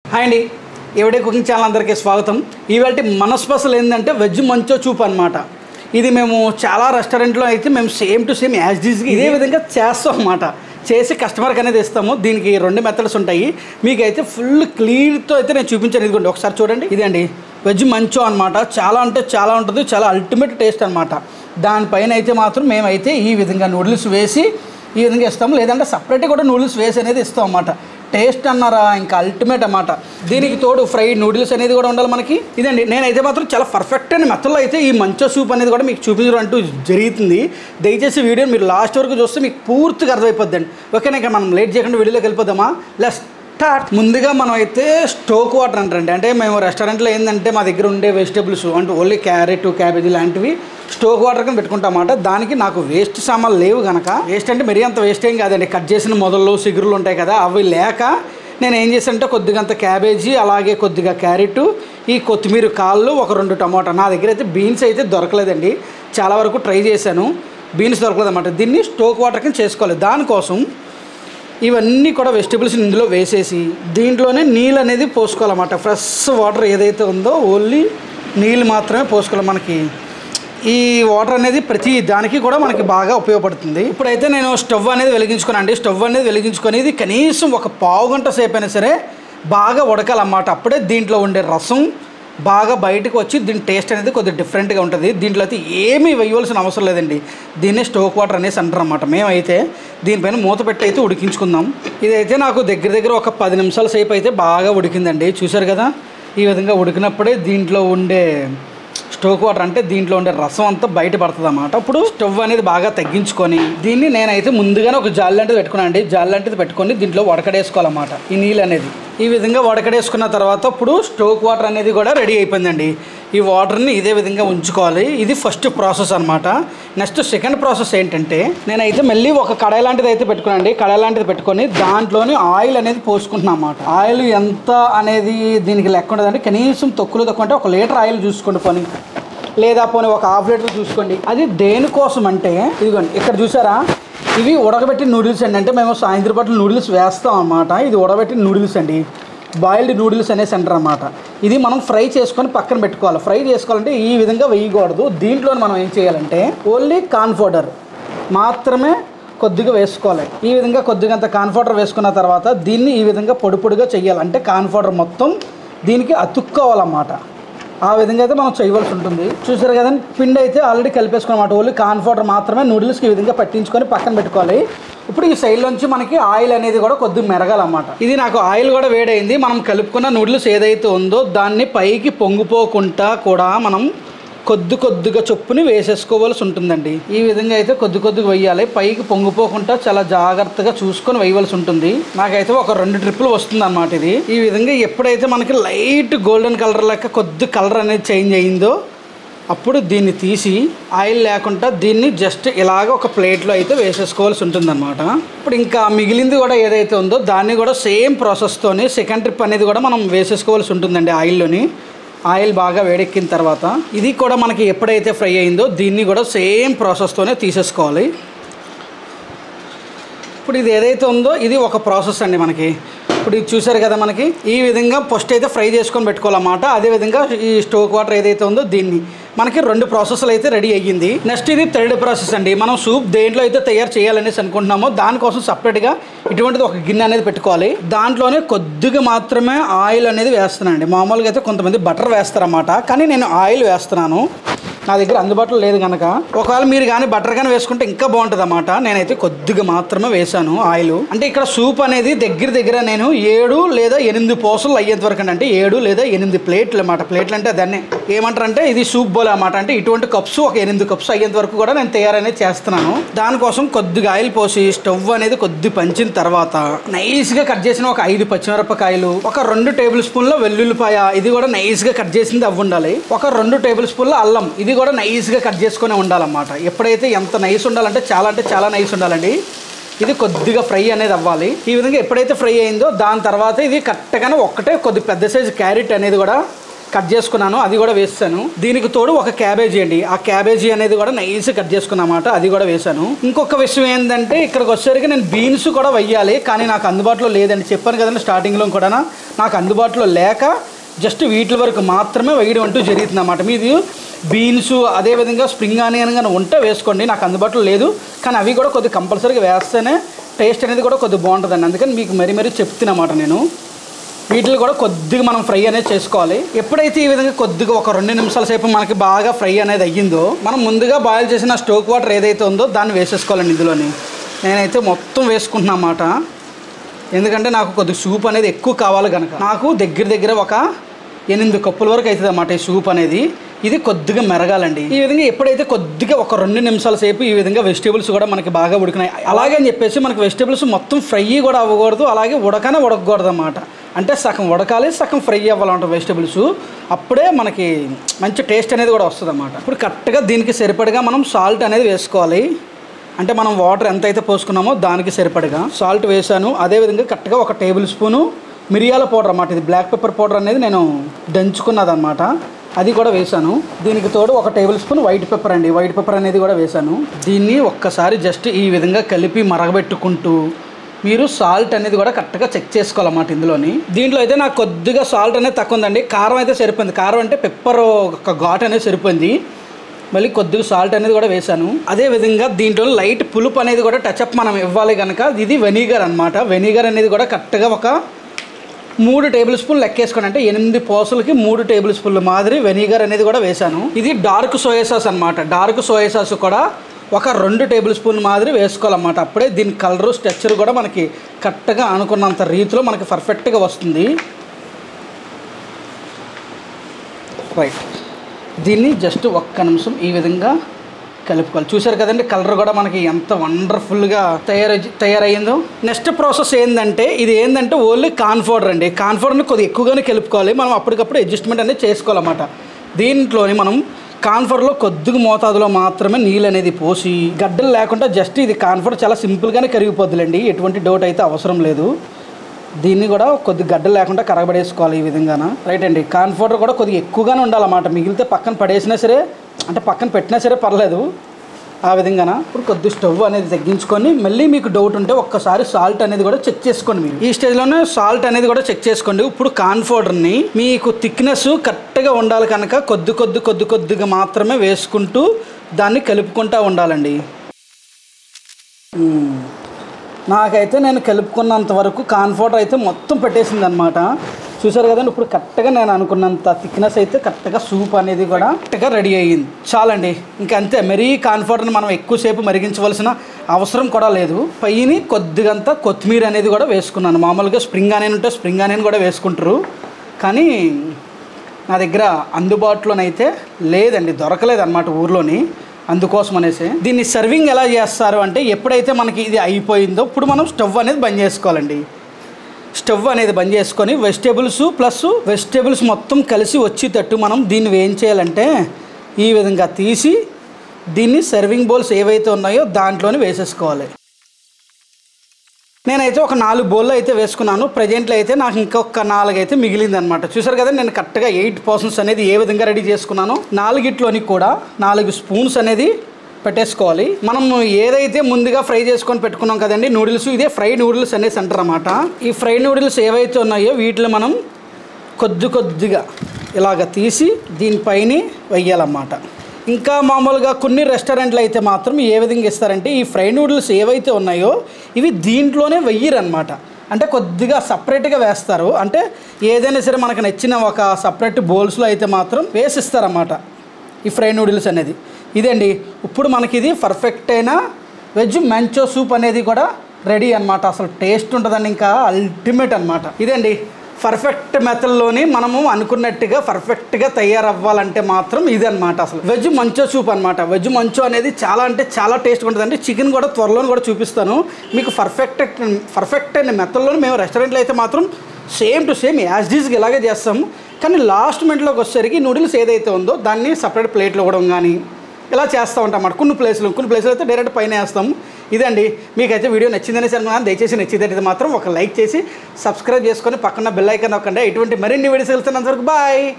Hi అండి ఎవడే cooking channel అందరికీ స్వాగతం ఇవాళ మన స్పెషల్ ఏంటంటే వెజ్ మంచో చూపు అనమాట ఇది మేము చాలా రెస్టారెంట్లో అయితే మేము సేమ్ టు సేమ్ యాజ్ డీజ్గా ఇదే విధంగా చేస్తాం అనమాట చేసి కస్టమర్కి అనేది ఇస్తాము దీనికి రెండు మెథడ్స్ ఉంటాయి మీకైతే ఫుల్ క్లియర్తో అయితే నేను చూపించాను ఇదిగోండి ఒకసారి చూడండి ఇదండి వెజ్ మంచో అనమాట చాలా అంటే చాలా ఉంటుంది చాలా అల్టిమేట్ టేస్ట్ అనమాట దానిపైన అయితే మాత్రం మేమైతే ఈ విధంగా నూడిల్స్ వేసి ఈ విధంగా ఇస్తాము లేదంటే సపరేట్గా కూడా నూడిల్స్ వేసి అనేది ఇస్తాం అన్నమాట టేస్ట్ అన్నారా ఇంకా అల్టిమేట్ అన్నమాట దీనికి తోడు ఫ్రై నూడిల్స్ అనేది కూడా ఉండాలి మనకి ఇదండి నేనైతే మాత్రం చాలా పర్ఫెక్ట్ అయిన మెత్తలో అయితే ఈ మంచో సూప్ అనేది కూడా మీకు చూపించడం అంటూ జరుగుతుంది దయచేసి వీడియో మీరు లాస్ట్ వరకు చూస్తే మీకు పూర్తిగా అర్థమైపోద్దండి ఓకేనా ఇక మనం లేట్ చేయకుండా వీడియోలోకి వెళ్ళిపోదామా లెస్ స్టార్ట్ ముందుగా మనం అయితే స్టోక్ వాటర్ అంటారండి అంటే మేము రెస్టారెంట్లో ఏంటంటే మా దగ్గర ఉండే వెజిటేబుల్స్ అంటే ఓన్లీ క్యారెట్ క్యాబేజీ లాంటివి స్టోక్ వాటర్ కింద పెట్టుకుంటామాట దానికి నాకు వేస్ట్ సామాన్లు లేవు కనుక వేస్ట్ అంటే మరీ అంత వేస్ట్ ఏం కాదండి కట్ చేసిన మొదళ్ళు సిగురులు ఉంటాయి కదా అవి లేక నేను ఏం చేశానంటే కొద్దిగా అంత క్యాబేజీ అలాగే కొద్దిగా క్యారెట్ ఈ కొత్తిమీర కాళ్ళు ఒక రెండు టమాటా నా దగ్గర అయితే బీన్స్ అయితే దొరకలేదండి చాలా వరకు ట్రై చేశాను బీన్స్ దొరకలేదు అన్నమాట దీన్ని స్టోక్ వాటర్ కింద చేసుకోవాలి దానికోసం ఇవన్నీ కూడా వెజిటబుల్స్ ఇందులో వేసేసి దీంట్లోనే నీళ్ళు అనేది పోసుకోవాలన్నమాట ఫ్రెష్ వాటర్ ఏదైతే ఉందో ఓన్లీ నీళ్ళు మాత్రమే పోసుకోవాలి మనకి ఈ వాటర్ అనేది ప్రతి దానికి కూడా మనకి బాగా ఉపయోగపడుతుంది ఇప్పుడైతే నేను స్టవ్ అనేది వెలిగించుకున్నానండి స్టవ్ అనేది వెలిగించుకొని ఇది కనీసం ఒక పావు గంట సేపు అయినా సరే బాగా ఉడకాలన్నమాట అప్పుడే దీంట్లో ఉండే రసం బాగా బయటకు వచ్చి దీని టేస్ట్ అనేది కొద్దిగా డిఫరెంట్గా ఉంటుంది దీంట్లో అయితే ఏమీ వేయవలసిన అవసరం లేదండి దీన్నే స్టోక్ వాటర్ అనేసి అంటారు అనమాట మేమైతే దీనిపైన మూత పెట్టి అయితే ఉడికించుకుందాం ఇదైతే నాకు దగ్గర దగ్గర ఒక పది నిమిషాల సేపు అయితే బాగా ఉడికిందండి చూసారు కదా ఈ విధంగా ఉడికినప్పుడే దీంట్లో ఉండే స్టోక్ వాటర్ అంటే దీంట్లో ఉండే రసం అంతా బయట పడుతుంది అన్నమాట అప్పుడు స్టవ్ అనేది బాగా తగ్గించుకొని దీన్ని నేనైతే ముందుగానే ఒక జాలి లాంటిది పెట్టుకున్నాను అండి జాలి లాంటిది పెట్టుకొని దీంట్లో వడకడేసుకోవాలన్నమాట ఈ నీళ్ళు అనేది ఈ విధంగా వడకడేసుకున్న తర్వాత ఇప్పుడు స్టోక్ వాటర్ అనేది కూడా రెడీ అయిపోయిందండి ఈ వాటర్ని ఇదే విధంగా ఉంచుకోవాలి ఇది ఫస్ట్ ప్రాసెస్ అనమాట నెక్స్ట్ సెకండ్ ప్రాసెస్ ఏంటంటే నేనైతే మళ్ళీ ఒక కడాయి లాంటిది అయితే పెట్టుకున్నానండి కడాయి లాంటిది పెట్టుకొని దాంట్లోని ఆయిల్ అనేది పోసుకుంటున్నాను అనమాట ఆయిల్ ఎంత అనేది దీనికి లెక్క ఉండదండి కనీసం తక్కువ తక్కువ అంటే ఒక లీటర్ ఆయిల్ చూసుకోండి పోనీ లేదా పోనీ ఒక హాఫ్ లీటర్ చూసుకోండి అది దేనికోసం అంటే ఇదిగోండి ఇక్కడ చూసారా ఇవి ఉడకబెట్టిన నూడిల్స్ అండి అంటే మేము సాయంత్రం పట్ల నూడిల్స్ వేస్తాం అన్నమాట ఇది ఉడకబెట్టిన నూడిల్స్ అండి బాయిల్డ్ నూడిల్స్ అనే సెంటర్ అన్నమాట ఇది మనం ఫ్రై చేసుకొని పక్కన పెట్టుకోవాలి ఫ్రై చేసుకోవాలంటే ఈ విధంగా వేయకూడదు దీంట్లో మనం ఏం చేయాలంటే ఓన్లీ కార్న్ పౌడర్ మాత్రమే కొద్దిగా వేసుకోవాలి ఈ విధంగా కొద్దిగా అంత కార్న్ పౌడర్ వేసుకున్న తర్వాత దీన్ని ఈ విధంగా పొడి పొడిగా చేయాలి అంటే కార్న్ పౌడర్ మొత్తం దీనికి అతుక్కోవాలన్నమాట ఆ విధంగా అయితే మనం చేయవలసి ఉంటుంది చూసారు కదండి పిండి అయితే ఆల్రెడీ కలిపేసుకున్నమాట ఓన్లీ కార్న్ పౌడర్ మాత్రమే నూడిల్స్కి ఈ విధంగా పట్టించుకొని పక్కన పెట్టుకోవాలి ఇప్పుడు ఈ సైడ్ నుంచి మనకి ఆయిల్ అనేది కూడా కొద్దిగా మెరగాలన్నమాట ఇది నాకు ఆయిల్ కూడా వేడైంది మనం కలుపుకున్న నూడిల్స్ ఏదైతే ఉందో దాన్ని పైకి పొంగిపోకుండా కూడా మనం కొద్ది కొద్దిగా చొప్పుని వేసేసుకోవాల్సి ఉంటుందండి ఈ విధంగా అయితే కొద్ది కొద్దిగా వేయాలి పైకి పొంగిపోకుండా చాలా జాగ్రత్తగా చూసుకొని వేయవలసి ఉంటుంది నాకైతే ఒక రెండు ట్రిప్పులు వస్తుంది అన్నమాట ఇది ఈ విధంగా ఎప్పుడైతే మనకి లైట్ గోల్డెన్ కలర్ లెక్క కొద్ది కలర్ అనేది చేంజ్ అయిందో అప్పుడు దీన్ని తీసి ఆయిల్ లేకుండా దీన్ని జస్ట్ ఇలాగ ఒక ప్లేట్లో అయితే వేసేసుకోవాల్సి ఉంటుందన్నమాట ఇప్పుడు ఇంకా మిగిలింది కూడా ఏదైతే ఉందో దాన్ని కూడా సేమ్ ప్రాసెస్తోని సెకండ్ ట్రిప్ అనేది కూడా మనం వేసేసుకోవాల్సి ఉంటుందండి ఆయిల్లోని ఆయిల్ బాగా వేడెక్కిన తర్వాత ఇది కూడా మనకి ఎప్పుడైతే ఫ్రై అయిందో దీన్ని కూడా సేమ్ ప్రాసెస్తోనే తీసేసుకోవాలి ఇప్పుడు ఇది ఏదైతే ఉందో ఇది ఒక ప్రాసెస్ అండి మనకి ఇప్పుడు ఇది చూసారు కదా మనకి ఈ విధంగా ఫస్ట్ అయితే ఫ్రై చేసుకొని పెట్టుకోవాలన్నమాట అదేవిధంగా ఈ స్టోక్ వాటర్ ఏదైతే ఉందో దీన్ని మనకి రెండు ప్రాసెస్లు అయితే రెడీ అయ్యింది నెక్స్ట్ ఇది థర్డ్ ప్రాసెస్ అండి మనం సూప్ దేంట్లో అయితే తయారు చేయాలనేసి అనుకుంటున్నామో దానికోసం సపరేట్గా ఇటువంటిది ఒక గిన్నె అనేది పెట్టుకోవాలి దాంట్లోనే కొద్దిగా మాత్రమే ఆయిల్ అనేది వేస్తున్నానండి మామూలుగా అయితే కొంతమంది బటర్ వేస్తారన్నమాట కానీ నేను ఆయిల్ వేస్తున్నాను నా దగ్గర అందుబాటులో లేదు కనుక ఒకవేళ మీరు కానీ బటర్ కానీ వేసుకుంటే ఇంకా బాగుంటుంది అన్నమాట నేనైతే కొద్దిగా మాత్రమే వేసాను ఆయిల్ అంటే ఇక్కడ సూప్ అనేది దగ్గర దగ్గర నేను ఏడు లేదా ఎనిమిది పోసలు అయ్యేంత వరకు అంటే ఏడు లేదా ఎనిమిది ప్లేట్లు అన్నమాట ప్లేట్లు అంటే దాన్ని ఏమంటారంటే ఇది సూప్ బౌల్ అన్నమాట అంటే ఇటువంటి కప్స్ ఒక ఎనిమిది కప్స్ అయ్యేంత వరకు కూడా నేను తయారనేది చేస్తున్నాను దానికోసం కొద్దిగా ఆయిల్ పోసి స్టవ్ అనేది కొద్ది పంచిన తర్వాత నైస్గా కట్ చేసిన ఒక ఐదు పచ్చిమిరపకాయలు ఒక రెండు టేబుల్ స్పూన్ల వెల్లుల్లిపాయ ఇది కూడా నైస్గా కట్ చేసింది అవ్వ ఉండాలి ఒక రెండు టేబుల్ స్పూన్ల అల్లం ఇది కూడా నైస్గా కట్ చేసుకొని ఉండాలన్నమాట ఎప్పుడైతే ఎంత నైస్ ఉండాలంటే చాలా అంటే చాలా నైస్ ఉండాలండి ఇది కొద్దిగా ఫ్రై అనేది అవ్వాలి ఈ విధంగా ఎప్పుడైతే ఫ్రై అయిందో దాని తర్వాత ఇది కరెక్ట్గానే ఒక్కటే కొద్ది పెద్ద సైజు క్యారెట్ అనేది కూడా కట్ చేసుకున్నాను అది కూడా వేసాను దీనికి తోడు ఒక క్యాబేజీ అండి ఆ క్యాబేజీ అనేది కూడా నైస్ కట్ చేసుకున్నమాట అది కూడా వేసాను ఇంకొక విషయం ఏంటంటే ఇక్కడికి వచ్చేసరికి నేను బీన్స్ కూడా వెయ్యాలి కానీ నాకు అందుబాటులో లేదండి చెప్పాను కదండి స్టార్టింగ్లో కూడా నాకు అందుబాటులో లేక జస్ట్ వీటి వరకు మాత్రమే వేయడం అంటూ జరుగుతుంది అన్నమాట మీది బీన్స్ అదేవిధంగా స్ప్రింగ్ ఆనియన్ కానీ ఉంటే వేసుకోండి నాకు అందుబాటులో లేదు కానీ అవి కూడా కొద్దిగా కంపల్సరీగా వేస్తేనే టేస్ట్ అనేది కూడా కొద్దిగా బాగుంటుందండి అందుకని మీకు మరీ మరీ చెప్తున్నమాట నేను వీటిని కూడా కొద్దిగా మనం ఫ్రై అనేది చేసుకోవాలి ఎప్పుడైతే ఈ విధంగా కొద్దిగా ఒక రెండు నిమిషాల సేపు మనకి బాగా ఫ్రై అనేది అయ్యిందో మనం ముందుగా బాయిల్ చేసిన స్టోక్ వాటర్ ఏదైతే ఉందో దాన్ని వేసేసుకోవాలండి ఇందులోని నేనైతే మొత్తం వేసుకుంటున్నమాట ఎందుకంటే నాకు కొద్దిగా సూప్ అనేది ఎక్కువ కావాలి కనుక నాకు దగ్గర దగ్గర ఒక ఎనిమిది కప్పుల వరకు అవుతుంది అన్నమాట ఈ సూప్ అనేది ఇది కొద్దిగా మెరగాలండి ఈ విధంగా ఎప్పుడైతే కొద్దిగా ఒక రెండు నిమిషాల సేపు ఈ విధంగా వెజిటేబుల్స్ కూడా మనకి బాగా ఉడికినాయి అలాగే అని చెప్పేసి మనకి వెజిటేబుల్స్ మొత్తం ఫ్రై కూడా అవ్వకూడదు అలాగే ఉడకనే ఉడకకూడదు అన్నమాట అంటే సగం ఉడకాలి సగం ఫ్రై అవ్వాలంట వెజిటేబుల్స్ అప్పుడే మనకి మంచి టేస్ట్ అనేది కూడా వస్తుంది అన్నమాట ఇప్పుడు కరెక్ట్గా దీనికి సరిపడగా మనం సాల్ట్ అనేది వేసుకోవాలి అంటే మనం వాటర్ ఎంత అయితే పోసుకున్నామో దానికి సరిపడగా సాల్ట్ వేసాను అదేవిధంగా కరెక్ట్గా ఒక టేబుల్ స్పూను మిరియాల పౌడర్ అన్నమాట ఇది బ్లాక్ పెప్పర్ పౌడర్ అనేది నేను దంచుకున్నది అనమాట అది కూడా వేసాను దీనికి తోడు ఒక టేబుల్ స్పూన్ వైట్ పెప్పర్ అండి వైట్ పెప్పర్ అనేది కూడా వేసాను దీన్ని ఒక్కసారి జస్ట్ ఈ విధంగా కలిపి మరగబెట్టుకుంటూ మీరు సాల్ట్ అనేది కూడా కరెక్ట్గా చెక్ చేసుకోవాలన్నమాట ఇందులోని దీంట్లో అయితే నాకు కొద్దిగా సాల్ట్ అనేది తక్కువ ఉందండి కారం అయితే సరిపోయింది కారం అంటే పెప్పర్ ఒక ఘాట్ అనేది సరిపోయింది మళ్ళీ కొద్దిగా సాల్ట్ అనేది కూడా వేశాను అదే విధంగా దీంట్లో లైట్ పులుపు అనేది కూడా టచ్అప్ మనం ఇవ్వాలి కనుక ఇది వెనిగర్ అన్నమాట వెనిగర్ అనేది కూడా కరెక్ట్గా ఒక మూడు టేబుల్ స్పూన్ లెక్కేసుకోండి అంటే ఎనిమిది పోసులకి మూడు టేబుల్ స్పూన్ల మాదిరి వెనిగర్ అనేది కూడా వేశాను ఇది డార్క్ సోయా సాస్ అనమాట డార్క్ సోయా సాస్ కూడా ఒక రెండు టేబుల్ స్పూన్ మాదిరి వేసుకోవాలన్నమాట అప్పుడే దీని కలరు స్ట్రక్చర్ కూడా మనకి కరెక్ట్గా అనుకున్నంత రీతిలో మనకి పర్ఫెక్ట్గా వస్తుంది రైట్ దీన్ని జస్ట్ ఒక్క నిమిషం ఈ విధంగా కలుపుకోవాలి చూసారు కదండి కలర్ కూడా మనకి ఎంత వండర్ఫుల్గా తయారై తయారయ్యిందో నెక్స్ట్ ప్రాసెస్ ఏంటంటే ఇది ఏంటంటే ఓన్లీ కాన్ఫోర్డర్ అండి కాన్ఫోర్డర్ని కొద్దిగా ఎక్కువగానే కలుపుకోవాలి మనం అప్పటికప్పుడు అడ్జస్ట్మెంట్ అనేది చేసుకోవాలన్నమాట దీంట్లోని మనం కాన్ఫర్లో కొద్దిగా మోతాదులో మాత్రమే నీళ్ళు అనేది పోసి గడ్డలు లేకుండా జస్ట్ ఇది కాన్ఫర్ చాలా సింపుల్గానే కరిగిపోద్దులేండి ఎటువంటి డౌట్ అయితే అవసరం లేదు దీన్ని కూడా కొద్ది గడ్డ లేకుండా కరగబడేసుకోవాలి ఈ విధంగాన రైట్ అండి కార్న్ పౌడర్ కూడా కొద్దిగా ఎక్కువగానే ఉండాలన్నమాట మిగిలితే పక్కన పడేసినా సరే అంటే పక్కన పెట్టినా సరే పర్లేదు ఆ విధంగాన ఇప్పుడు కొద్ది స్టవ్ అనేది తగ్గించుకొని మళ్ళీ మీకు డౌట్ ఉంటే ఒక్కసారి సాల్ట్ అనేది కూడా చెక్ చేసుకోండి మీరు ఈ స్టేజ్లోనే సాల్ట్ అనేది కూడా చెక్ చేసుకోండి ఇప్పుడు కార్న్ పౌడర్ని మీకు థిక్నెస్ కరెక్ట్గా ఉండాలి కనుక కొద్ది కొద్ది కొద్ది కొద్దిగా మాత్రమే వేసుకుంటూ దాన్ని కలుపుకుంటూ ఉండాలండి మ్మ్. నాకైతే నేను కలుపుకున్నంత వరకు కాన్ఫోటర్ అయితే మొత్తం పెట్టేసింది అనమాట చూసారు కదండి ఇప్పుడు కరెక్ట్గా నేను అనుకున్నంత థిక్నెస్ అయితే కరెక్ట్గా సూప్ అనేది కూడా కరెక్ట్గా రెడీ అయ్యింది చాలండి ఇంకా అంతే మరీ కాన్ఫోటర్ని మనం ఎక్కువసేపు మరిగించవలసిన అవసరం కూడా లేదు పైని కొద్దిగంత కొత్తిమీర అనేది కూడా వేసుకున్నాను మామూలుగా స్ప్రింగ్ ఆనియన్ ఉంటే స్ప్రింగ్ ఆనియన్ కూడా వేసుకుంటారు కానీ నా దగ్గర అందుబాటులోనైతే లేదండి దొరకలేదు అనమాట ఊర్లోని అందుకోసం అనేసి దీన్ని సర్వింగ్ ఎలా చేస్తారు అంటే ఎప్పుడైతే మనకి ఇది అయిపోయిందో ఇప్పుడు మనం స్టవ్ అనేది బంద్ చేసుకోవాలండి స్టవ్ అనేది బంద్ చేసుకొని వెజిటేబుల్స్ ప్లస్ వెజిటేబుల్స్ మొత్తం కలిసి వచ్చేటట్టు మనం దీన్ని ఏం చేయాలంటే ఈ విధంగా తీసి దీన్ని సర్వింగ్ బౌల్స్ ఏవైతే ఉన్నాయో దాంట్లోనే వేసేసుకోవాలి నేనైతే ఒక నాలుగు బౌల్లో అయితే వేసుకున్నాను ప్రజెంట్లో అయితే నాకు ఇంకొక నాలుగు అయితే మిగిలింది అనమాట చూసారు కదా నేను కరెక్ట్గా ఎయిట్ పర్సన్స్ అనేది ఏ విధంగా రెడీ చేసుకున్నాను నాలుగిట్లోని కూడా నాలుగు స్పూన్స్ అనేది పెట్టేసుకోవాలి మనం ఏదైతే ముందుగా ఫ్రై చేసుకొని పెట్టుకున్నాం కదండి నూడిల్స్ ఇదే ఫ్రై నూడిల్స్ అనేసి అంటారు అన్నమాట ఈ ఫ్రై నూడిల్స్ ఏవైతే ఉన్నాయో వీటిలో మనం కొద్ది కొద్దిగా ఇలాగ తీసి దీనిపైన వెయ్యాలన్నమాట ఇంకా మామూలుగా కొన్ని రెస్టారెంట్లు అయితే మాత్రం ఏ విధంగా ఇస్తారంటే ఈ ఫ్రై నూడిల్స్ ఏవైతే ఉన్నాయో ఇవి దీంట్లోనే వెయ్యరనమాట అంటే కొద్దిగా సపరేట్గా వేస్తారు అంటే ఏదైనా సరే మనకు నచ్చిన ఒక సపరేట్ బౌల్స్లో అయితే మాత్రం వేసిస్తారన్నమాట ఈ ఫ్రై నూడిల్స్ అనేది ఇదండి ఇప్పుడు మనకి ఇది పర్ఫెక్ట్ అయిన వెజ్ మంచో సూప్ అనేది కూడా రెడీ అన్నమాట అసలు టేస్ట్ ఉంటుందండి ఇంకా అల్టిమేట్ అన్నమాట ఇదండి పర్ఫెక్ట్ మెథడ్లోని మనము అనుకున్నట్టుగా పర్ఫెక్ట్గా తయారవ్వాలంటే మాత్రం ఇది అనమాట అసలు వెజ్ మంచో సూప్ అనమాట వెజ్ మంచో అనేది చాలా అంటే చాలా టేస్ట్ ఉంటుందండి చికెన్ కూడా త్వరలో కూడా చూపిస్తాను మీకు పర్ఫెక్ట్ పర్ఫెక్ట్ అయిన మెథడ్లోని మేము రెస్టారెంట్లో అయితే మాత్రం సేమ్ టు సేమ్ యాజ్ డీజ్కి ఇలాగే చేస్తాము కానీ లాస్ట్ మినిట్లోకి వచ్చేసరికి నూడిల్స్ ఏదైతే ఉందో దాన్ని సపరేట్ ప్లేట్లో ఇవ్వడం కానీ ఇలా చేస్తూ ఉంటాం అన్నమాట కొన్ని ప్లేస్లు కొన్ని ప్లేస్లు అయితే డైరెక్ట్ పైన వేస్తాము ఇదండి మీకైతే వీడియో నచ్చిందని అనుకున్నాను దయచేసి నచ్చిందంటే మాత్రం ఒక లైక్ చేసి సబ్స్క్రైబ్ చేసుకొని పక్కన బెల్ ఐకాన్ నొక్కండి ఇటువంటి మరిన్ని వీడియోస్ వెళ్తున్నంత వరకు బాయ్